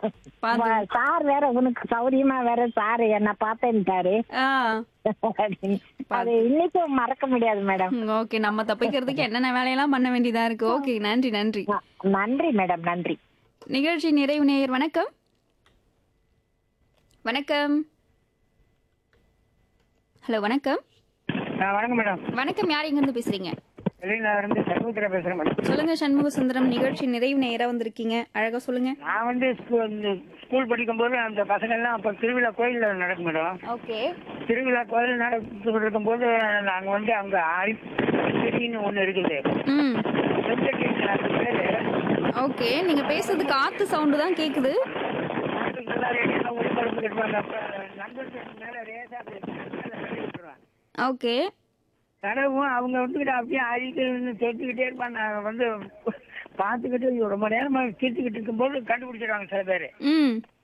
பாத்து வா- சார் வேற உனக்கு சௌரியமா வேற சார் என்ன பார்த்தேன்ட்டாரு ஆ அது இன்னைக்கும் மறக்க முடியாது மேடம் ஓகே நம்ம தப்பிக்கிறதுக்கு என்னென்ன வேலையெல்லாம் பண்ண வேண்டியதா இருக்கு ஓகே நன்றி நன்றி நன்றி மேடம் நன்றி நிகழ்ச்சி நிறைவு நேயர் வணக்கம் வணக்கம் ஹலோ வணக்கம் வணக்கம் மேடம் வணக்கம் யார் இருந்து பேசுறீங்க வெளியில இருந்து சண்முகத்துல பேசுறேன் மேடம் சொல்லுங்க சண்முக சுந்தரம் நிகழ்ச்சி நிறைவு நேரா வந்திருக்கீங்க அழகா சொல்லுங்க நான் வந்து ஸ்கூ- இந்த ஸ்கூல் படிக்கும்போது அந்த பசங்க எல்லாம் அப்ப திருவிழா கோயில்ல நடக்கும் மேடம் ஓகே திருவிழா கோயில் நடந்துட்டு இருக்கும்போது நாங்க வந்து அங்க அரிசின்னு ஒண்ணு இருக்குது ம் வெங்கடேஷ் அது பேரு. ஓகே நீங்க பேசுறது காத்து சவுண்டு தான் கேக்குது அதுக்கு நல்லா ரேடியோல ஒளிபரப்பு இருப்பாங்க அப்ப நண்பர்கள் மேல ரேசா பேசி மேல தள்ளி விட்டுருவாங்க ஓகே தடவும் அவங்க வந்துக்கிட்டு அப்படியே அழித்து தொட்டுக்கிட்டே இருப்பாங்க நாங்கள் வந்து பார்த்துக்கிட்டு ரொம்ப நேரமாக தீர்த்துக்கிட்டு இருக்கும்போது கண்டுபிடிச்சிடுவாங்க சில பேர் ம்